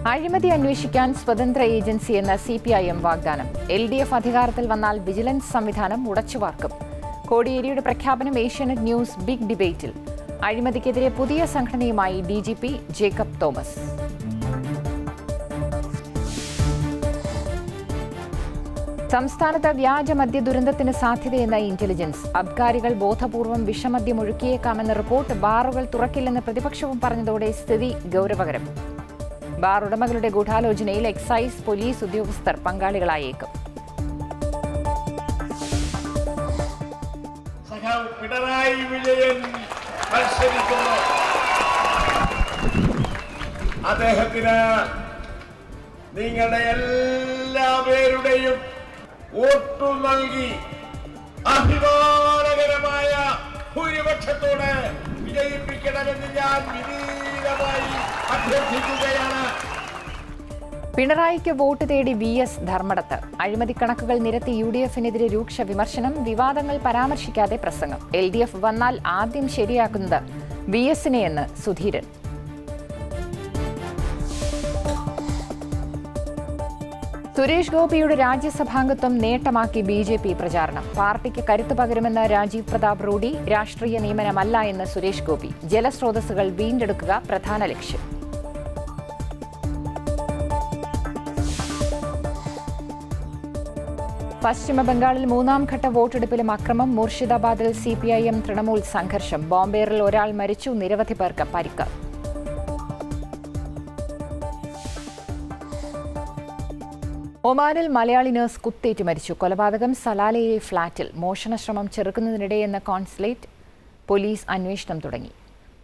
അഴിമതി അന്വേഷിക്കാൻ സ്വതന്ത്ര ഏജൻസി എന്ന സി പി ഐ എം വാഗ്ദാനം എൽ ഡി എഫ് അധികാരത്തിൽ വന്നാൽ വിജിലൻസ് സംവിധാനം ഉടച്ചുവാർക്കും കോടിയേരിയുടെ പ്രഖ്യാപനം ഏഷ്യാനെറ്റ് ന്യൂസ് ബിഗ് ഡിബേറ്റിൽ അഴിമതിക്കെതിരെ പുതിയ സംഘടനയുമായി D G P Jacob Thomas സംസ്ഥാനത്ത് വ്യാജ മദ്യ ദുരന്തത്തിന് സാധ്യതയെന്ന ഇന്റലിജൻസ് അബ്കാരികൾ ബോധപൂർവം വിഷമദ്യം ഒഴുക്കിയേക്കാമെന്ന റിപ്പോർട്ട് ബാറുകൾ തുറക്കില്ലെന്ന് പ്രതിപക്ഷവും പറഞ്ഞതോടെ സ്ഥിതി ഗൗരവകരം ബാർ ഉടമകളുടെ ഗൂഢാലോചനയിൽ എക്സൈസ് പോലീസ് ഉദ്യോഗസ്ഥർ പങ്കാളികളായേക്കും സഖാവ് പിണറായി വിജയൻ മത്സരിക്കുന്നു അദ്ദേഹത്തിന് നിങ്ങളുടെ എല്ലാ പേരുടെയും വോട്ടു നൽകി അഭിമാനകരമായ ഭൂരിപക്ഷത്തോടെ വിജയിപ്പിക്കണമെന്ന് ഞാൻ വിനീതമായി അഭ്യർത്ഥിക്കുകയാണ് പിണറായിക്ക് വോട്ട് തേടി വി എസ് ധർമ്മടത്ത് അഴിമതി കണക്കുകൾ നിരത്തി യു ഡി എഫിനെതിരെ രൂക്ഷ വിമർശനം വിവാദങ്ങൾ പരാമർശിക്കാതെ പ്രസംഗം എൽ ഡി എഫ് വന്നാൽ ആദ്യം ശരിയാക്കുന്നത് വി എസിനെയെന്ന് സുധീരൻ സുരേഷ് ഗോപിയുടെ രാജ്യസഭാംഗത്വം നേട്ടമാക്കി ബി ജെ പി പ്രചാരണം പാർട്ടിക്ക് കരുത്തു പകരുമെന്ന് രാജീവ് പ്രതാപ് റൂഡി രാഷ്ട്രീയ നിയമനമല്ല എന്ന് സുരേഷ് ഗോപി ജലസ്രോതസ്സുകൾ വീണ്ടെടുക്കുക പ്രധാന ലക്ഷ്യം പശ്ചിമ ബംഗാളിൽ മൂന്നാം ഘട്ട വോട്ടെടുപ്പിലും അക്രമം മുർഷിദാബാദിൽ C P I M Trinamool സംഘർഷം ബോംബേറിൽ ഒരാൾ മരിച്ചു നിരവധി പേർക്ക് പരിക്ക് ഒമാനിൽ മലയാളി നഴ്സ് കുത്തേറ്റ് മരിച്ചു കൊലപാതകം സലാലയിലെ ഫ്ളാറ്റിൽ മോഷണശ്രമം ചെറുക്കുന്നതിനിടെയെന്ന കോൺസുലേറ്റ് പോലീസ് അന്വേഷണം തുടങ്ങി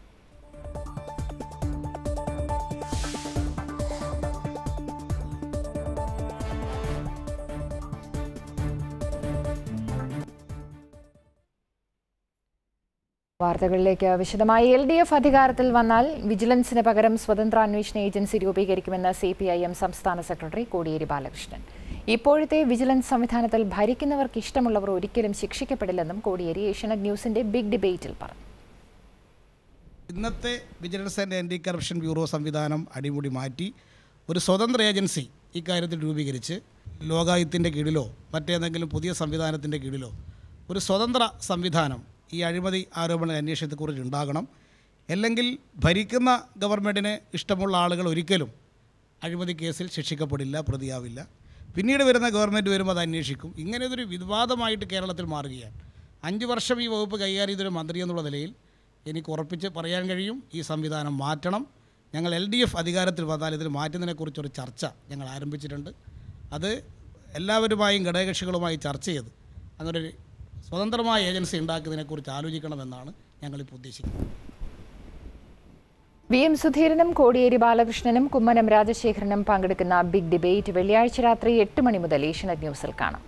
വാർത്തകളിലേക്ക് വിശദമായി എൽ ഡി എഫ് അധികാരത്തിൽ വന്നാൽ വിജിലൻസിന് പകരം സ്വതന്ത്ര അന്വേഷണ ഏജൻസി രൂപീകരിക്കുമെന്ന് സി പി ഐ എം സംസ്ഥാന സെക്രട്ടറി കോടിയേരി ബാലകൃഷ്ണൻ ഇപ്പോഴത്തെ വിജിലൻസ് സംവിധാനത്തിൽ ഭരിക്കുന്നവർക്ക് ഇഷ്ടമുള്ളവർ ഒരിക്കലും ശിക്ഷിക്കപ്പെടില്ലെന്നും കോടിയേരി ഏഷ്യാനെറ്റ് ന്യൂസിന്റെ ബിഗ് ഡിബേറ്റിൽ പറഞ്ഞു ഇന്നത്തെ vigilance and anti corruption bureau സംവിധാനം അടിമുടി മാറ്റി ഒരു സ്വതന്ത്ര ഏജൻസി ഇക്കാര്യത്തിൽ രൂപീകരിച്ച് ലോകായുത്തിൻ്റെ കീഴിലോ മറ്റേതെങ്കിലും പുതിയ സംവിധാനത്തിൻ്റെ കീഴിലോ ഒരു സ്വതന്ത്ര സംവിധാനം ഈ അഴിമതി ആരോപണ അന്വേഷണത്തെക്കുറിച്ച് ഉണ്ടാകണം അല്ലെങ്കിൽ ഭരിക്കുന്ന ഗവൺമെൻറ്റിന് ഇഷ്ടമുള്ള ആളുകൾ ഒരിക്കലും അഴിമതി കേസിൽ ശിക്ഷിക്കപ്പെടില്ല പ്രതിയാവില്ല പിന്നീട് വരുന്ന ഗവൺമെൻറ് വരുമ്പോൾ അത് അന്വേഷിക്കും ഇങ്ങനെ ഇതൊരു വിവാദമായിട്ട് കേരളത്തിൽ മാറുകയാണ് അഞ്ച് വർഷം ഈ വകുപ്പ് കൈകാര്യം ചെയ്തൊരു മന്ത്രി എന്നുള്ള നിലയിൽ എനിക്ക് ഉറപ്പിച്ച് പറയാൻ കഴിയും ഈ സംവിധാനം മാറ്റണം ഞങ്ങൾ എൽ ഡി എഫ് അധികാരത്തിൽ വന്നാൽ ഇതിൽ മാറ്റുന്നതിനെക്കുറിച്ചൊരു ചർച്ച ഞങ്ങൾ ആരംഭിച്ചിട്ടുണ്ട് അത് എല്ലാവരുമായും ഘടകകക്ഷികളുമായി ചർച്ച ചെയ്ത് അങ്ങനെ ഒരു സ്വതന്ത്രമായ ഏജൻസി ഉണ്ടാക്കുന്നതിനെക്കുറിച്ച് ആലോചിക്കണമെന്നാണ് ഞങ്ങളിപ്പോൾ ഉദ്ദേശിക്കുന്നത് വി എം സുധീരനും കോടിയേരി ബാലകൃഷ്ണനും കുമ്മനം രാജശേഖരനും പങ്കെടുക്കുന്ന ബിഗ് ഡിബേറ്റ് വെള്ളിയാഴ്ച രാത്രി എട്ട് മണി മുതൽ ഏഷ്യനെറ്റ് ന്യൂസിൽ കാണാം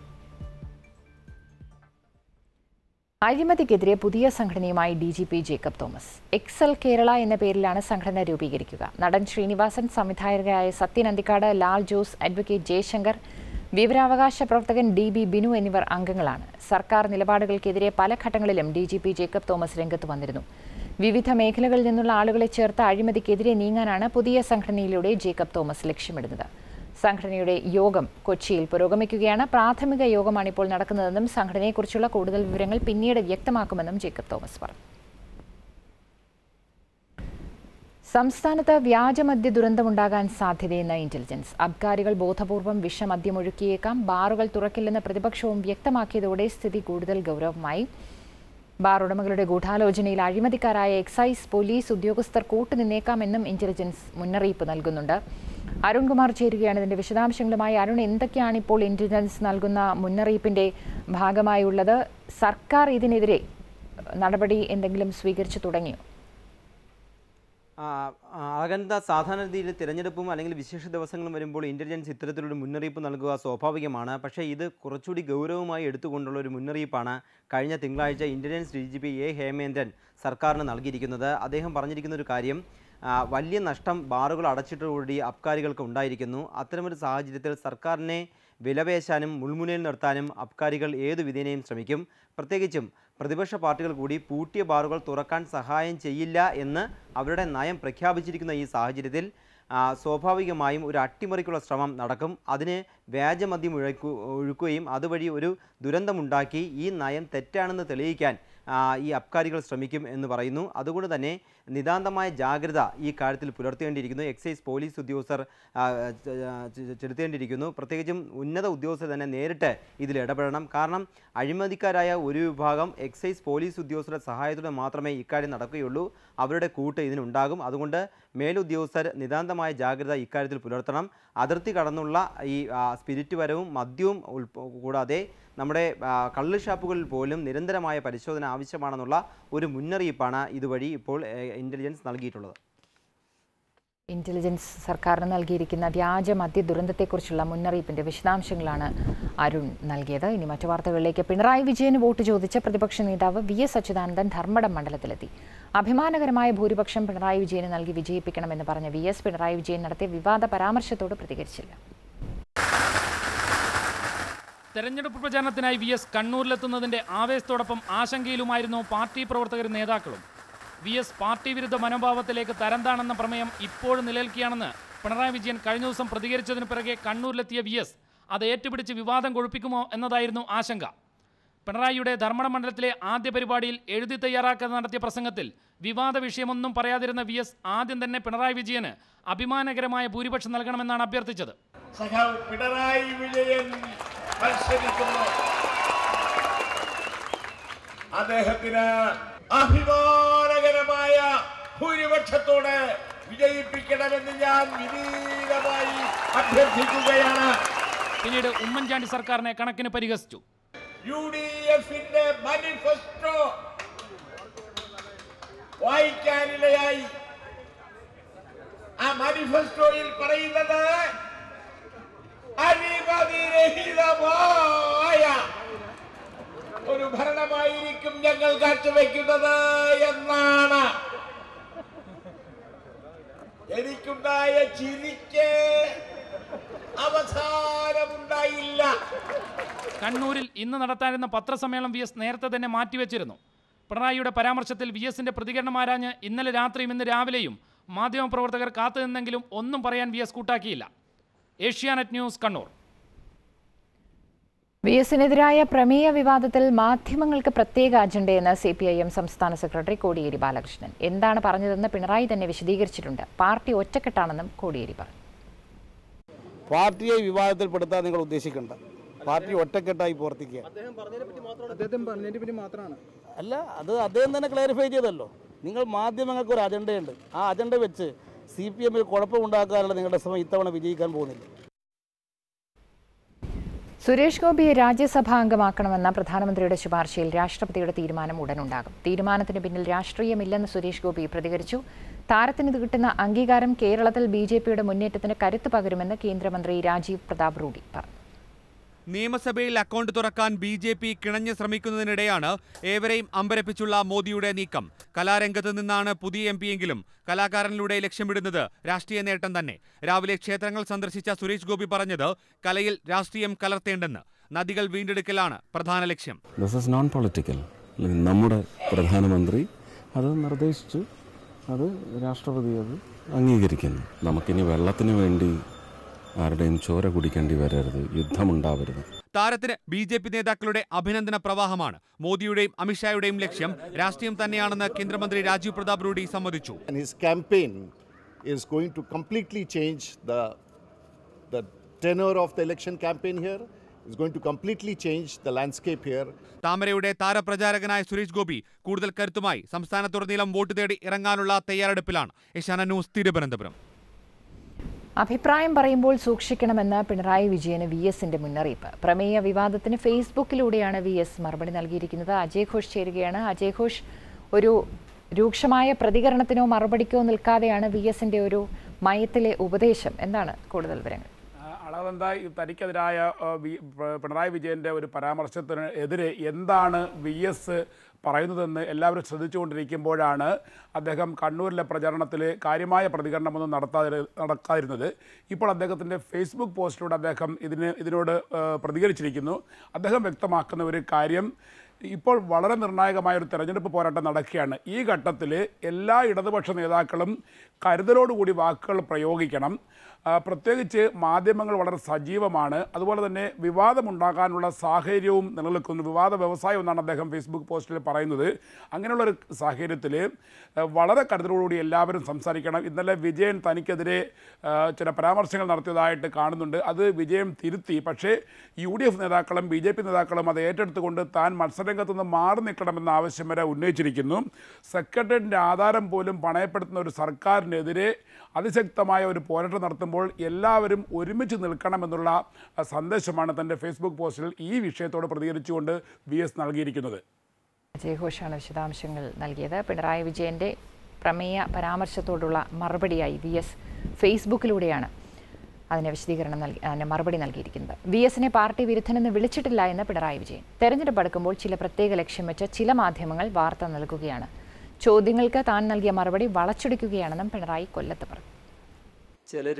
അഴിമതിക്കെതിരെ പുതിയ സംഘടനയുമായി D G P Jacob Thomas excel Kerala എന്ന പേരിലാണ് സംഘടന രൂപീകരിക്കുക നടൻ ശ്രീനിവാസൻ സംവിധായകരായ സത്യൻ അന്തിക്കാട് ലാൽ ജോസ് അഡ്വക്കേറ്റ് ജയശങ്കർ വിവരാവകാശ പ്രവർത്തകൻ ഡി ബി ബിനു എന്നിവർ അംഗങ്ങളാണ് സർക്കാർ നിലപാടുകൾക്കെതിരെ പല ഘട്ടങ്ങളിലും D G P Jacob Thomas രംഗത്ത് വന്നിരുന്നു വിവിധ മേഖലകളിൽ നിന്നുള്ള ആളുകളെ ചേർത്ത് അഴിമതിക്കെതിരെ നീങ്ങാനാണ് പുതിയ സംഘടനയിലൂടെ ജേക്കബ് തോമസ് ലക്ഷ്യമിടുന്നത് സംഘടനയുടെ യോഗം കൊച്ചിയിൽ പുരോഗമിക്കുകയാണ് പ്രാഥമിക യോഗമാണ് ഇപ്പോൾ നടക്കുന്നതെന്നും സംഘടനയെക്കുറിച്ചുള്ള കൂടുതൽ വിവരങ്ങൾ പിന്നീട് വ്യക്തമാക്കുമെന്നും ജേക്കബ് തോമസ് പറഞ്ഞു സംസ്ഥാനത്ത് വ്യാജമദ്യ ദുരന്തമുണ്ടാകാൻ സാധ്യതയെന്ന ഇന്റലിജൻസ് അബ്കാരികൾ ബോധപൂർവം വിഷമദ്യമൊഴുക്കിയേക്കാം ബാറുകൾ തുറക്കില്ലെന്ന് പ്രതിപക്ഷവും വ്യക്തമാക്കിയതോടെ സ്ഥിതി കൂടുതൽ ഗൗരവമായി ബാർ ഉടമകളുടെ ഗൂഢാലോചനയിൽ അഴിമതിക്കാരായ എക്സൈസ് പോലീസ് ഉദ്യോഗസ്ഥർ കൂട്ടുനിന്നേക്കാമെന്നും ഇന്റലിജൻസ് മുന്നറിയിപ്പ് നൽകുന്നുണ്ട് അരുൺകുമാർ ചേരുകയാണ് ഇതിന്റെ വിശദാംശങ്ങളുമായി അരുൺ എന്തൊക്കെയാണ് ഇപ്പോൾ ഇന്റലിജൻസ് നൽകുന്ന മുന്നറിയിപ്പിന്റെ ഭാഗമായുള്ളത് സർക്കാർ ഇതിനെതിരെ നടപടി എന്തെങ്കിലും സ്വീകരിച്ചു തുടങ്ങിയോ ആ, ആ, അകന്ത സാധാരണ രീതിയിൽ തിരഞ്ഞെടുപ്പും അല്ലെങ്കിൽ വിശേഷ ദിവസങ്ങളും വരുമ്പോൾ ഇൻ്റലിജൻസ് ഇത്തരത്തിലൊരു മുന്നറിയിപ്പ് നൽകുക സ്വാഭാവികമാണ് പക്ഷേ ഇത് കുറച്ചുകൂടി ഗൗരവമായി എടുത്തുകൊണ്ടുള്ള ഒരു മുന്നറിയിപ്പാണ് കഴിഞ്ഞ തിങ്കളാഴ്ച intelligence D G P A Hemendran സർക്കാരിന് നൽകിയിരിക്കുന്നത് അദ്ദേഹം പറഞ്ഞിരിക്കുന്ന ഒരു കാര്യം ആ, വലിയ നഷ്ടം ബാറുകൾ അടച്ചിട്ടോടുകൂടി അബ്കാരികൾക്ക് ഉണ്ടായിരിക്കുന്നു അത്തരമൊരു സാഹചര്യത്തിൽ സർക്കാരിനെ വിലപേശാനും മുൾമുനയിൽ നിർത്താനും അബ്കാരികൾ ഏതു വിധേനയും ശ്രമിക്കും പ്രത്യേകിച്ചും പ്രതിപക്ഷ പാർട്ടികൾ കൂടി പൂട്ടിയ ബാറുകൾ തുറക്കാൻ സഹായം ചെയ്യില്ല എന്ന് അവരുടെ നയം പ്രഖ്യാപിച്ചിരിക്കുന്ന ഈ സാഹചര്യത്തിൽ ആ, സ്വാഭാവികമായും ഒരു അട്ടിമറിക്കുള്ള ശ്രമം നടക്കും അതിന് വ്യാജമദ്യം ഒഴുക്കു ഒഴുക്കുകയും അതുവഴി ഒരു ദുരന്തമുണ്ടാക്കി ഈ നയം തെറ്റാണെന്ന് തെളിയിക്കാൻ ആ, ഈ അബ്കാരികൾ ശ്രമിക്കും എന്ന് പറയുന്നു അതുകൊണ്ട് തന്നെ നിതാന്തമായ ജാഗ്രത ഈ കാര്യത്തിൽ പുലർത്തേണ്ടിയിരിക്കുന്നു എക്സൈസ് പോലീസ് ഉദ്യോഗസ്ഥർ ആ, ചെ- ചെ- ചെലുത്തേണ്ടിയിരിക്കുന്നു പ്രത്യേകിച്ചും ഉന്നത ഉദ്യോഗസ്ഥർ തന്നെ നേരിട്ട് ഇതിൽ ഇടപെടണം കാരണം അഴിമതിക്കാരായ ഒരു വിഭാഗം എക്സൈസ് പോലീസ് ഉദ്യോഗസ്ഥരുടെ സഹായത്തോടെ മാത്രമേ ഇക്കാര്യം നടക്കുകയുള്ളൂ അവരുടെ കൂട്ട് ഇതിനുണ്ടാകും അതുകൊണ്ട് മേലുദ്യോഗസ്ഥർ നിതാന്തമായ ജാഗ്രത ഇക്കാര്യത്തിൽ പുലർത്തണം അതിർത്തി കടന്നുള്ള ഈ ആ, സ്പിരിറ്റ് വരവും മദ്യവും ഉൾപ്പ കൂടാതെ നമ്മുടെ ആ, കള്ള് ഷാപ്പുകളിൽ പോലും നിരന്തരമായ പരിശോധന ആവശ്യമാണെന്നുള്ള ഒരു മുന്നറിയിപ്പാണ് ഇതുവഴി ഇപ്പോൾ ഇൻ്റലിജൻസ് നൽകിയിട്ടുള്ളത് ഇന്റലിജൻസ് സർക്കാരിന് നൽകിയിരിക്കുന്ന വ്യാജ മദ്യ ദുരന്തത്തെക്കുറിച്ചുള്ള മുന്നറിയിപ്പിന്റെ വിശദാംശങ്ങളാണ് അരുൺ നൽകിയത് ഇനി മറ്റു വാർത്തകളിലേക്ക് പിണറായി വിജയന് വോട്ട് ചോദിച്ച പ്രതിപക്ഷ നേതാവ് വി എസ് അച്യുതാനന്ദൻ ധർമ്മടം മണ്ഡലത്തിലെത്തി അഭിമാനകരമായ ഭൂരിപക്ഷം പിണറായി വിജയന് നൽകി വിജയിപ്പിക്കണമെന്ന് പറഞ്ഞ വി എസ് പിണറായി വിജയൻ നടത്തിയ വിവാദ പരാമർശത്തോട് പ്രതികരിച്ചില്ല തെരഞ്ഞെടുപ്പ് പ്രചാരണത്തിനായി വി എസ് കണ്ണൂരിലെത്തുന്നതിന്റെ ആവേശത്തോടൊപ്പം ആശങ്കയിലുമായിരുന്നു പാർട്ടി പ്രവർത്തകരും നേതാക്കളും വി എസ് പാർട്ടി വിരുദ്ധ മനോഭാവത്തിലേക്ക് തരംതാണെന്ന പ്രമേയം ഇപ്പോഴും നിലനിൽക്കുകയാണെന്ന് പിണറായി വിജയൻ കഴിഞ്ഞ ദിവസം പ്രതികരിച്ചതിന് പിറകെ കണ്ണൂരിലെത്തിയ വി എസ് അത് ഏറ്റുപിടിച്ച് വിവാദം കൊഴുപ്പിക്കുമോ എന്നതായിരുന്നു ആശങ്ക പിണറായിയുടെ ധർമ്മട മണ്ഡലത്തിലെ ആദ്യ പരിപാടിയിൽ എഴുതി തയ്യാറാക്കാൻ നടത്തിയ പ്രസംഗത്തിൽ വിവാദ വിഷയമൊന്നും പറയാതിരുന്ന വി എസ് ആദ്യം തന്നെ പിണറായി വിജയന് അഭിമാനകരമായ ഭൂരിപക്ഷം നൽകണമെന്നാണ് അഭ്യർത്ഥിച്ചത് സഖാവ് പിണറായി വിജയൻ മത്സരിക്കുന്നു അദ്ദേഹത്തിന് അഭിമാനകരമായ ഭൂരിപക്ഷത്തോടെ വിജയിപ്പിക്കണമെന്ന് ഞാൻ വിനീതമായി അഭ്യർത്ഥിക്കുകയാണ് പിന്നീട് ഉമ്മൻചാണ്ടി സർക്കാരിനെ കണക്കിന് പരിഹസിച്ചു യു ഡി എഫിന്റെ മാനിഫെസ്റ്റോ വായിക്കാനിടയായി ആ മാനിഫെസ്റ്റോയിൽ പറയുന്നത് അഴിമതിരഹിതമായ ഒരു ഭരണമായിരിക്കും ഞങ്ങൾ കാഴ്ചവെക്കുന്നത് എന്നാണ് എനിക്കുണ്ടായ ചിരിക്ക് അവസാനമുണ്ടായില്ല കണ്ണൂരിൽ ഇന്ന് നടത്താനിരുന്ന പത്രസമ്മേളനം വി എസ് നേരത്തെ തന്നെ മാറ്റിവെച്ചിരുന്നു പിണറായിയുടെ പരാമർശത്തിൽ വി എസിന്റെ പ്രതികരണം ആരാഞ്ഞ് ഇന്നലെ രാത്രിയും ഇന്ന് രാവിലെയും മാധ്യമപ്രവർത്തകർ കാത്തുനിന്നെങ്കിലും ഒന്നും പറയാൻ വി എസ് കൂട്ടാക്കിയില്ല ഏഷ്യാനെറ്റ് ന്യൂസ് കണ്ണൂർ വി എസിനെതിരായ പ്രമേയ വിവാദത്തിൽ മാധ്യമങ്ങൾക്ക് പ്രത്യേക അജണ്ടയെന്ന് സി പി ഐ എം സംസ്ഥാന സെക്രട്ടറി കോടിയേരി ബാലകൃഷ്ണൻ എന്താണ് പറഞ്ഞതെന്ന് പിണറായി തന്നെ വിശദീകരിച്ചിട്ടുണ്ട് പാർട്ടി ഒറ്റക്കെട്ടാണെന്നും കോടിയേരി പറഞ്ഞു പാർട്ടിയെ വിവാദത്തിൽപ്പെടുത്താൻ നിങ്ങൾ ഉദ്ദേശിക്കേണ്ട പാർട്ടി ഒറ്റക്കെട്ടായി പ്രവർത്തിക്കുക അദ്ദേഹം പറഞ്ഞതിനെ പറ്റി മാത്രമാണ് അല്ല അത് അദ്ദേഹം തന്നെ ക്ലാരിഫൈ ചെയ്തല്ലോ നിങ്ങൾ മാധ്യമങ്ങൾക്ക് ഒരു അജണ്ടയുണ്ട് ആ അജണ്ട വെച്ച് സി പി എമ്മിൽ കുഴപ്പമുണ്ടാക്കാനുള്ള നിങ്ങളുടെ ശ്രമം ഇത്തവണ വിജയിക്കാൻ പോകുന്നില്ല സുരേഷ് ഗോപിയെ രാജ്യസഭാ അംഗമാക്കണമെന്ന പ്രധാനമന്ത്രിയുടെ ശുപാർശയിൽ രാഷ്ട്രപതിയുടെ തീരുമാനം ഉടനുണ്ടാകും തീരുമാനത്തിന് പിന്നിൽ രാഷ്ട്രീയമില്ലെന്ന് സുരേഷ് ഗോപി പ്രതികരിച്ചു താരത്തിന് ഇത് കിട്ടുന്ന അംഗീകാരം കേരളത്തിൽ ബി ജെ പിയുടെ മുന്നേറ്റത്തിന് കരുത്ത് പകരുമെന്ന് കേന്ദ്രമന്ത്രി രാജീവ് പ്രതാപ് റൂഡി പറഞ്ഞു നിയമസഭയിൽ അക്കൗണ്ട് തുറക്കാൻ ബി ജെ പി കിണഞ്ഞ് ശ്രമിക്കുന്നതിനിടെയാണ് ഏവരെയും അമ്പരപ്പിച്ചുള്ള മോദിയുടെ നീക്കം കലാരംഗത്ത് നിന്നാണ് പുതിയ എം പിയെങ്കിലും കലാകാരനിലൂടെ ലക്ഷ്യമിടുന്നത് രാഷ്ട്രീയ നേട്ടം തന്നെ രാവിലെ ക്ഷേത്രങ്ങൾ സന്ദർശിച്ച സുരേഷ് ഗോപി പറഞ്ഞത് കലയിൽ രാഷ്ട്രീയം കലർത്തേണ്ടെന്ന് നദികൾ വീണ്ടെടുക്കലാണ് പ്രധാന ലക്ഷ്യം ദിസ് ഇസ് നോൺ പൊളിറ്റിക്കൽ നമ്മുടെ പ്രധാനമന്ത്രി അത് നിർദ്ദേശിച്ചു അത് രാഷ്ട്രപതി അത് അംഗീകരിക്കുന്നു നമുക്കിനി വെള്ളത്തിന് വേണ്ടി ആരുടെയും ചോര കുടിക്കേണ്ടി വരരുത് യുദ്ധമുണ്ടാവരുത് താരത്തിന് ബി ജെ പി നേതാക്കളുടെ അഭിനന്ദന പ്രവാഹമാണ് മോദിയുടെയും അമിത്ഷായുടെയും ലക്ഷ്യം രാഷ്ട്രീയം തന്നെയാണെന്ന് കേന്ദ്രമന്ത്രി രാജീവ് പ്രതാപ് റൂഡി സമ്മതിച്ചു and his campaign is going to completely change the the tenor of the election campaign here is going to completely change the landscape here താമരയുടെ താരപ്രചാരകനായ സുരേഷ് ഗോപി കൂടുതൽ കരുത്തുമായി സംസ്ഥാനത്തുടനീളം വോട്ട് തേടി ഇറങ്ങാനുള്ള തയ്യാറെടുപ്പിലാണ് ഏഷ്യാന ന്യൂസ് തിരുവനന്തപുരം അഭിപ്രായം പറയുമ്പോൾ സൂക്ഷിക്കണമെന്ന് പിണറായി വിജയന് വി എസിന്റെ മുന്നറിയിപ്പ് പ്രമേയ വിവാദത്തിന് ഫേസ്ബുക്കിലൂടെയാണ് വി എസ് മറുപടി നൽകിയിരിക്കുന്നത് അജയ് ഘോഷ് ചേരുകയാണ് അജയ് ഘോഷ് ഒരു രൂക്ഷമായ പ്രതികരണത്തിനോ മറുപടിക്കോ നിൽക്കാതെയാണ് വി എസിന്റെ ഒരു മയത്തിലെ ഉപദേശം എന്താണ് കൂടുതൽ വിവരങ്ങൾ അളവെന്താ ഈ തനിക്കെതിരായ ആ, വി- പ- പിണറായി വിജയൻ്റെ ഒരു പരാമർശത്തിന് എതിരെ എന്താണ് വി എസ് പറയുന്നതെന്ന് എല്ലാവരും ശ്രദ്ധിച്ചുകൊണ്ടിരിക്കുമ്പോഴാണ് അദ്ദേഹം കണ്ണൂരിലെ പ്രചരണത്തിൽ കാര്യമായ പ്രതികരണമൊന്നും നടത്താതി നടക്കാതിരുന്നത് ഇപ്പോൾ അദ്ദേഹത്തിൻ്റെ ഫേസ്ബുക്ക് പോസ്റ്റിലൂടെ അദ്ദേഹം ഇതിന് ഇതിനോട് ആ, പ്രതികരിച്ചിരിക്കുന്നു അദ്ദേഹം വ്യക്തമാക്കുന്ന ഒരു കാര്യം ഇപ്പോൾ വളരെ നിർണായകമായ ഒരു തെരഞ്ഞെടുപ്പ് പോരാട്ടം നടക്കുകയാണ് ഈ ഘട്ടത്തിൽ എല്ലാ ഇടതുപക്ഷ നേതാക്കളും കരുതലോടുകൂടി വാക്കുകൾ പ്രയോഗിക്കണം ആ, പ്രത്യേകിച്ച് മാധ്യമങ്ങൾ വളരെ സജീവമാണ് അതുപോലെ തന്നെ വിവാദമുണ്ടാകാനുള്ള സാഹചര്യവും നിലനിൽക്കുന്നു വിവാദ വ്യവസായം എന്നാണ് അദ്ദേഹം ഫേസ്ബുക്ക് പോസ്റ്റിൽ പറയുന്നത് അങ്ങനെയുള്ള ഒരു സാഹചര്യത്തിൽ വളരെ കരുതലോടുകൂടി എല്ലാവരും സംസാരിക്കണം ഇന്നലെ വിജയൻ തനിക്കെതിരെ ആ, ചില പരാമർശങ്ങൾ നടത്തിയതായിട്ട് കാണുന്നുണ്ട് അത് വിജയം തിരുത്തി പക്ഷേ യു ഡി എഫ് നേതാക്കളും ബി ജെ പി നേതാക്കളും അത് ഏറ്റെടുത്തുകൊണ്ട് താൻ മത്സരരംഗത്ത് നിന്ന് മാറി നിൽക്കണമെന്ന ആവശ്യം വരെ ഉന്നയിച്ചിരിക്കുന്നു സെക്രട്ടേറിയറ്റിൻ്റെ ആധാരം പോലും പണയപ്പെടുത്തുന്ന ഒരു സർക്കാരിനെതിരെ അതിശക്തമായ ഒരു പോരാട്ടം നടത്തുമ്പോൾ എല്ലാവരും ഒരുമിച്ച് നിൽക്കണമെന്നുള്ള ആ, സന്ദേശമാണ് തൻ്റെ ഫേസ്ബുക്ക് പോസ്റ്റിൽ ഈ വിഷയത്തോട് പ്രതികരിച്ചുകൊണ്ട് വി എസ് നൽകിയിരിക്കുന്നത് ജയഘോഷാണ് വിശദാംശങ്ങൾ നൽകിയത് പിണറായി വിജയന്റെ പ്രമേയ പരാമർശത്തോടുള്ള മറുപടിയായി വി എസ് ഫേസ്ബുക്കിലൂടെയാണ് അതിന് വിശദീകരണം നൽകി അതിന് മറുപടി നൽകിയിരിക്കുന്നത് വി എസിനെ പാർട്ടി വിരുദ്ധനെന്ന് വിളിച്ചിട്ടില്ല എന്ന് പിണറായി വിജയൻ തെരഞ്ഞെടുപ്പ് അടുക്കുമ്പോൾ ചില പ്രത്യേക ലക്ഷ്യം വെച്ച് ചില മാധ്യമങ്ങൾ വാർത്ത നൽകുകയാണ് ചോദ്യങ്ങൾക്ക് താൻ നൽകിയ മറുപടി വളച്ചൊടിക്കുകയാണെന്നും പിണറായി കൊല്ലത്ത് പറഞ്ഞു ചിലർ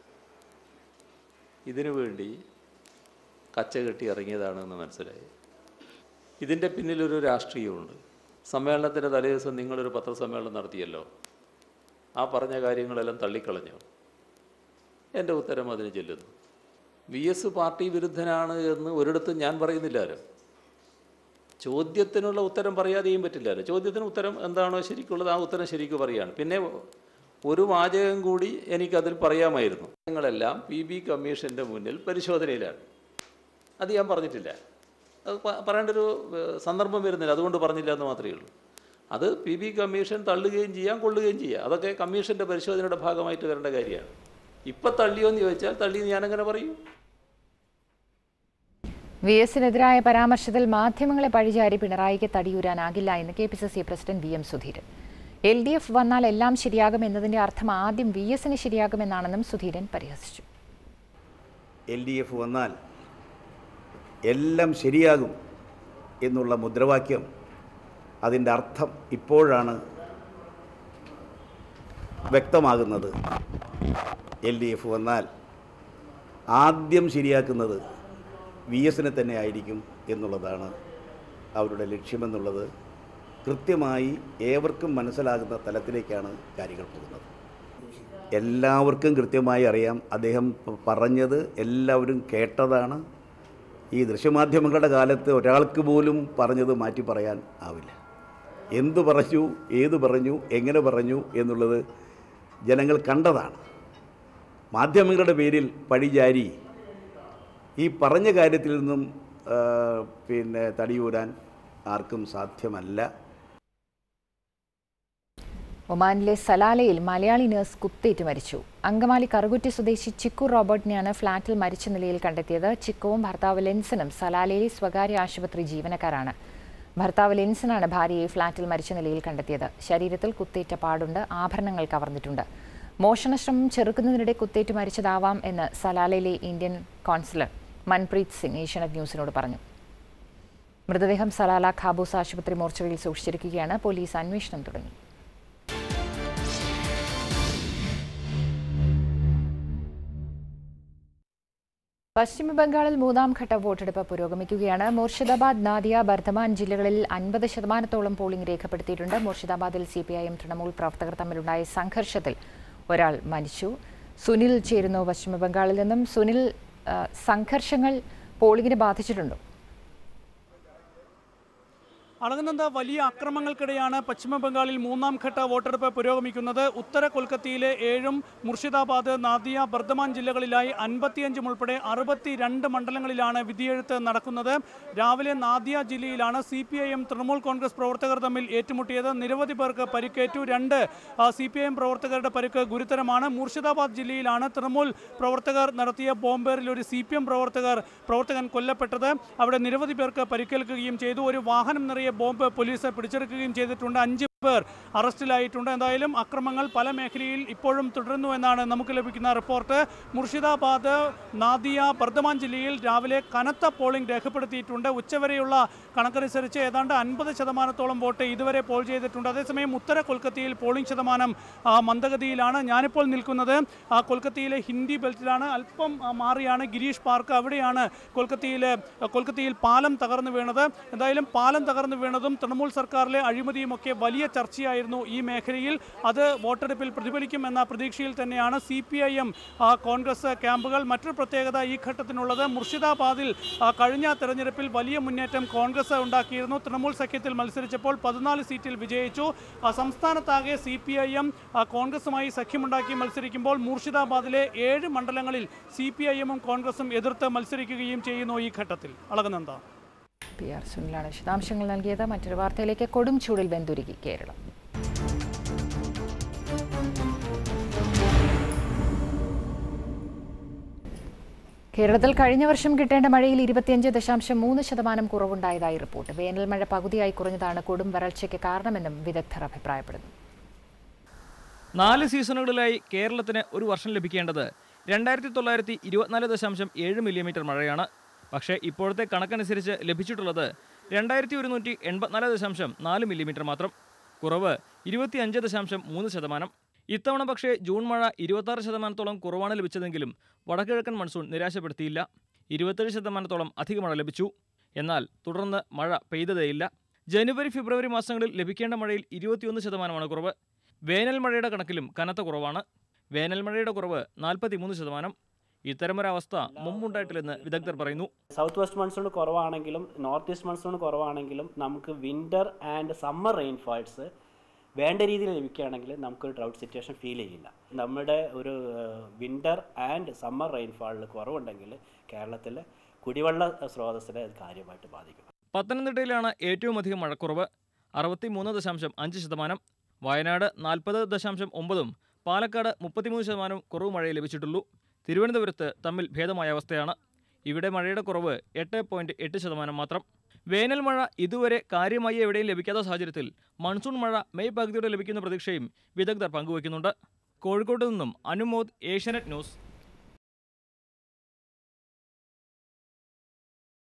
ഇതിനു വേണ്ടി കച്ച കെട്ടി ഇറങ്ങിയതാണെന്ന് മനസ്സിലായി ഇതിൻ്റെ പിന്നിലൊരു രാഷ്ട്രീയമുണ്ട് സമ്മേളനത്തിൻ്റെ തലേദിവസം നിങ്ങളൊരു പത്രസമ്മേളനം നടത്തിയല്ലോ ആ പറഞ്ഞ കാര്യങ്ങളെല്ലാം തള്ളിക്കളഞ്ഞു എൻ്റെ ഉത്തരം അതിന് ചെല്ലുന്നു വി എസ് പാർട്ടി വിരുദ്ധനാണ് എന്ന് ഒരിടത്തും ഞാൻ പറയുന്നില്ലാലോ ചോദ്യത്തിനുള്ള ഉത്തരം പറയാതെയും പറ്റില്ലല്ലോ ചോദ്യത്തിന് ഉത്തരം എന്താണോ ശരിക്കുള്ളത് ആ ഉത്തരം ശരിക്ക് പറയാണ് പിന്നെ ഒരു വാചകം കൂടി എനിക്കതിൽ പറയാമായിരുന്നു നിങ്ങളെല്ലാം പി ബി കമ്മീഷൻ്റെ മുന്നിൽ പരിശോധനയിലാണ് അത് ഞാൻ പറഞ്ഞിട്ടില്ല അത് പ- പറയേണ്ട ഒരു ഏഹ്, സന്ദർഭം വരുന്നില്ല അതുകൊണ്ട് പറഞ്ഞില്ല എന്ന് മാത്രമേ ഉള്ളൂ അത് പി ബി കമ്മീഷൻ തള്ളുകയും ചെയ്യാം കൊള്ളുകയും ചെയ്യാം അതൊക്കെ കമ്മീഷൻ്റെ പരിശോധനയുടെ ഭാഗമായിട്ട് വരേണ്ട കാര്യമാണ് ഇപ്പം തള്ളിയോ എന്ന് ചോദിച്ചാൽ തള്ളി എന്ന് ഞാനങ്ങനെ പറയും വി എസിനെതിരായ പരാമർശത്തിൽ മാധ്യമങ്ങളെ പഴിചാരി പിണറായിക്ക് തടിയൂരാനാകില്ല എന്ന് K P C C president V M Sudheeran L D F വന്നാൽ എല്ലാം ശരിയാകും എന്നതിന്റെ അർത്ഥം ആദ്യം വി എസിന് ശരിയാകുമെന്നാണെന്നും സുധീരൻ പരിഹസിച്ചു എൽ ഡി എഫ് വന്നാൽ എല്ലാം ശരിയാകും എന്നുള്ള മുദ്രാവാക്യം അതിൻ്റെ അർത്ഥം ഇപ്പോഴാണ് വ്യക്തമാകുന്നത് എൽ ഡി എഫ് വന്നാൽ ആദ്യം ശരിയാക്കുന്നത് വി എസിനെ തന്നെ ആയിരിക്കും എന്നുള്ളതാണ് അവരുടെ ലക്ഷ്യമെന്നുള്ളത് കൃത്യമായി ഏവർക്കും മനസ്സിലാകുന്ന തലത്തിലേക്കാണ് കാര്യങ്ങൾ പോകുന്നത് എല്ലാവർക്കും കൃത്യമായി അറിയാം അദ്ദേഹം പ- പറഞ്ഞത് എല്ലാവരും കേട്ടതാണ് ഈ ദൃശ്യമാധ്യമങ്ങളുടെ കാലത്ത് ഒരാൾക്ക് പോലും പറഞ്ഞത് മാറ്റി പറയാൻ ആവില്ല എന്തു പറഞ്ഞു ഏത് പറഞ്ഞു എങ്ങനെ പറഞ്ഞു എന്നുള്ളത് ജനങ്ങൾ കണ്ടതാണ് മാധ്യമങ്ങളുടെ പേരിൽ പഴിചാരി ഈ പറഞ്ഞ കാര്യത്തിൽ നിന്നും ആ, പിന്നെ തടിയൂരാൻ ആർക്കും സാധ്യമല്ല ഒമാനിലെ സലാലയിൽ മലയാളി നഴ്സ് കുത്തേറ്റ് മരിച്ചു അങ്കമാലി കറുകുറ്റി സ്വദേശി ചിക്കു റോബർട്ടിനെയാണ് ഫ്ളാറ്റിൽ മരിച്ച നിലയിൽ കണ്ടെത്തിയത് ചിക്കുവും ഭർത്താവ് ലെൻസനും സലാലയിലെ സ്വകാര്യ ആശുപത്രി ജീവനക്കാരാണ് ഭർത്താവ് ലെൻസനാണ് ഭാര്യയെ ഫ്ളാറ്റിൽ മരിച്ച നിലയിൽ കണ്ടെത്തിയത് ശരീരത്തിൽ കുത്തേറ്റ പാടുണ്ട് ആഭരണങ്ങൾ കവർന്നിട്ടുണ്ട് മോഷണശ്രമം ചെറുക്കുന്നതിനിടെ കുത്തേറ്റ് മരിച്ചതാവാം എന്ന് സലാലയിലെ ഇന്ത്യൻ കോൺസുലർ മൻപ്രീത് സിംഗ് ഏഷ്യാനെറ്റ് ന്യൂസിനോട് പറഞ്ഞു മൃതദേഹം സലാല ഖാബൂസ് ആശുപത്രി മോർച്ചറിയിൽ സൂക്ഷിച്ചിരിക്കുകയാണ് പോലീസ് അന്വേഷണം തുടങ്ങി പശ്ചിമ ബംഗാളിൽ മൂന്നാം ഘട്ട വോട്ടെടുപ്പ് പുരോഗമിക്കുകയാണ് മുർഷിദാബാദ് നാദിയ ബർധമാൻ ജില്ലകളിൽ അൻപത് ശതമാനത്തോളം പോളിംഗ് രേഖപ്പെടുത്തിയിട്ടുണ്ട് മുർഷിദാബാദിൽ C P I M Trinamool പ്രവർത്തകർ തമ്മിലുണ്ടായ സംഘർഷത്തിൽ ഒരാൾ മരിച്ചു സുനിൽ ചേരുന്നു പശ്ചിമ ബംഗാളിൽ നിന്നും സുനിൽ ആ, സംഘർഷങ്ങൾ പോളിംഗിനെ ബാധിച്ചിട്ടുണ്ടോ അളകുന്നന്ത വലിയ അക്രമങ്ങൾക്കിടെയാണ് പശ്ചിമ ബംഗാളിൽ മൂന്നാം ഘട്ട വോട്ടെടുപ്പ് പുരോഗമിക്കുന്നത് ഉത്തര കൊൽക്കത്തയിലെ ഏഴും മുർഷിദാബാദ് നാദിയ ബർദ്ധമാൻ ജില്ലകളിലായി അൻപത്തിയഞ്ചും ഉൾപ്പെടെ അറുപത്തിരണ്ട് മണ്ഡലങ്ങളിലാണ് വിധിയെഴുത്ത് നടക്കുന്നത് രാവിലെ നാദിയ ജില്ലയിലാണ് C P I M Trinamool Congress പ്രവർത്തകർ തമ്മിൽ ഏറ്റുമുട്ടിയത് നിരവധി പേർക്ക് പരിക്കേറ്റു രണ്ട് സി പി ഐ എം പ്രവർത്തകരുടെ പരിക്ക് ഗുരുതരമാണ് മുർഷിദാബാദ് ജില്ലയിലാണ് തൃണമൂൽ പ്രവർത്തകർ നടത്തിയ ബോംബേറിൽ ഒരു സി പി എം പ്രവർത്തകർ പ്രവർത്തകൻ കൊല്ലപ്പെട്ടത് അവിടെ നിരവധി പേർക്ക് പരിക്കേൽക്കുകയും ചെയ്തു ഒരു വാഹനം നിറയെ ബോംബ് പോലീസ് പിടിച്ചെടുക്കുകയും ചെയ്തിട്ടുണ്ട് അഞ്ച് പേർ അറസ്റ്റിലായിട്ടുണ്ട് എന്തായാലും അക്രമങ്ങൾ പല മേഖലയിൽ ഇപ്പോഴും തുടരുന്നു എന്നാണ് നമുക്ക് ലഭിക്കുന്ന റിപ്പോർട്ട് മുർഷിദാബാദ് നാദിയ ബർദമാൻ ജില്ലയിൽ രാവിലെ കനത്ത പോളിംഗ് രേഖപ്പെടുത്തിയിട്ടുണ്ട് ഉച്ചവരെയുള്ള കണക്കനുസരിച്ച് ഏതാണ്ട് അൻപത് ശതമാനത്തോളം വോട്ട് ഇതുവരെ പോൾ ചെയ്തിട്ടുണ്ട് അതേസമയം ഉത്തര കൊൽക്കത്തയിൽ പോളിംഗ് ശതമാനം ആ, മന്ദഗതിയിലാണ് ഞാനിപ്പോൾ നിൽക്കുന്നത് ആ, കൊൽക്കത്തയിലെ ഹിന്ദി ബെൽറ്റിലാണ് അല്പം ആ, മാറിയാണ് ഗിരീഷ് പാർക്ക് അവിടെയാണ് കൊൽക്കത്തയിലെ കൊൽക്കത്തയിൽ പാലം തകർന്നു വീണത് എന്തായാലും പാലം തകർന്നു വീണതും തൃണമൂൽ സർക്കാരിലെ അഴിമതിയും ഒക്കെ വലിയ ചർച്ചയായിരുന്നു ഈ മേഖലയിൽ അത് വോട്ടെടുപ്പിൽ പ്രതിഫലിക്കും എന്ന പ്രതീക്ഷയിൽ തന്നെയാണ് C P I M Congress ക്യാമ്പുകൾ മറ്റൊരു പ്രത്യേകത ഈ ഘട്ടത്തിനുള്ളത് മുർഷിദാബാദിൽ ആ, കഴിഞ്ഞ തെരഞ്ഞെടുപ്പിൽ വലിയ മുന്നേറ്റം കോൺഗ്രസ് ഉണ്ടാക്കിയിരുന്നു തൃണമൂൽ സഖ്യത്തിൽ മത്സരിച്ചപ്പോൾ പതിനാല് സീറ്റിൽ വിജയിച്ചു ആ, സംസ്ഥാനത്താകെ സി പി ഐ എം കോൺഗ്രസുമായി സഖ്യമുണ്ടാക്കി മത്സരിക്കുമ്പോൾ മൂർഷിദാബാദിലെ ഏഴ് മണ്ഡലങ്ങളിൽ സി പി ഐ എമ്മും കോൺഗ്രസും എതിർത്ത് മത്സരിക്കുകയും ചെയ്യുന്നു ഈ ഘട്ടത്തിൽ അളകനന്ദ പി ആർ സുനിലാണ് വിശദാംശങ്ങൾ നൽകിയത് മറ്റൊരു വാർത്തയിലേക്ക് കൊടും ചൂടിൽ വെന്തുരുകി കേരളം കേരളത്തിൽ കഴിഞ്ഞ വർഷം കിട്ടേണ്ട മഴയിൽ ഇരുപത്തിയഞ്ച് ദശാംശം മൂന്ന് ശതമാനം കുറവുണ്ടായതായി റിപ്പോർട്ട് വേനൽ മഴ പകുതിയായി കുറഞ്ഞതാണ് കൊടും വരൾച്ചയ്ക്ക് കാരണമെന്നും വിദഗ്ധർ അഭിപ്രായപ്പെടുന്നു നാല് സീസണുകളിലായി കേരളത്തിന് ഒരു വർഷം ലഭിക്കേണ്ടത് രണ്ടായിരത്തി തൊള്ളായിരത്തി ഇരുപത്തിനാല് ദശാംശം ഏഴ് മില്ലിമീറ്റർ മഴയാണ് പക്ഷേ ഇപ്പോഴത്തെ കണക്കനുസരിച്ച് ലഭിച്ചിട്ടുള്ളത് രണ്ടായിരത്തി ഒരുന്നൂറ്റി എൺപത്തിനാല് ദശാംശം നാല് മില്ലിമീറ്റർ മാത്രം കുറവ് ഇരുപത്തിയഞ്ച് ദശാംശം മൂന്ന് ശതമാനം ഇത്തവണ പക്ഷേ ജൂൺ മഴ ഇരുപത്താറ് ശതമാനത്തോളം കുറവാണ് ലഭിച്ചതെങ്കിലും വടക്കിഴക്കൻ മൺസൂൺ നിരാശപ്പെടുത്തിയില്ല ഇരുപത്തേഴ് ശതമാനത്തോളം അധിക മഴ ലഭിച്ചു എന്നാൽ തുടർന്ന് മഴ പെയ്തതേയില്ല ജനുവരി ഫെബ്രുവരി മാസങ്ങളിൽ ലഭിക്കേണ്ട മഴയിൽ ഇരുപത്തിയൊന്ന് ശതമാനമാണ് കുറവ് വേനൽ മഴയുടെ കണക്കിലും കനത്ത കുറവാണ് വേനൽ മഴയുടെ കുറവ് നാൽപ്പത്തിമൂന്ന് ശതമാനം ഇത്തരമൊരവസ്ഥ മുമ്പുണ്ടായിട്ടില്ലെന്ന് വിദഗ്ധർ പറയുന്നു സൗത്ത് വെസ്റ്റ് മൺസൂൺ കുറവാണെങ്കിലും നോർത്ത് ഈസ്റ്റ് മൺസൂൺ കുറവാണെങ്കിലും നമുക്ക് വിൻ്റർ ആൻഡ് സമ്മർ റെയിൻഫാൾസ് വേണ്ട രീതിയിൽ ലഭിക്കുകയാണെങ്കിൽ നമുക്കൊരു ഡ്രൗട്ട് സിറ്റുവേഷൻ ഫീൽ ചെയ്യില്ല നമ്മുടെ ഒരു വിൻ്റർ ആൻഡ് സമ്മർ റെയിൻഫാളിൽ കുറവുണ്ടെങ്കിൽ കേരളത്തിൽ കുടിവെള്ള സ്രോതസ്സിനെ അത് കാര്യമായിട്ട് ബാധിക്കും പത്തനംതിട്ടയിലാണ് ഏറ്റവും അധികം മഴക്കുറവ് അറുപത്തിമൂന്ന് ദശാംശം അഞ്ച് ശതമാനം വയനാട് നാൽപ്പത് ദശാംശം ഒമ്പതും പാലക്കാട് മുപ്പത്തിമൂന്ന് ശതമാനം കുറവ് മഴയെ ലഭിച്ചിട്ടുള്ളൂ തിരുവനന്തപുരത്ത് തമ്മിൽ ഭേദമായ അവസ്ഥയാണ് ഇവിടെ മഴയുടെ കുറവ് എട്ട് പോയിന്റ് എട്ട് ശതമാനം മാത്രം വേനൽ മഴ ഇതുവരെ കാര്യമായി എവിടെയും ലഭിക്കാത്ത സാഹചര്യത്തിൽ മൺസൂൺ മഴ മെയ് പകുതിയോടെ ലഭിക്കുന്ന പ്രതീക്ഷയും വിദഗ്ധർ പങ്കുവയ്ക്കുന്നുണ്ട് കോഴിക്കോട്ട് നിന്നും അനുമോദ് ഏഷ്യാനെറ്റ് ന്യൂസ്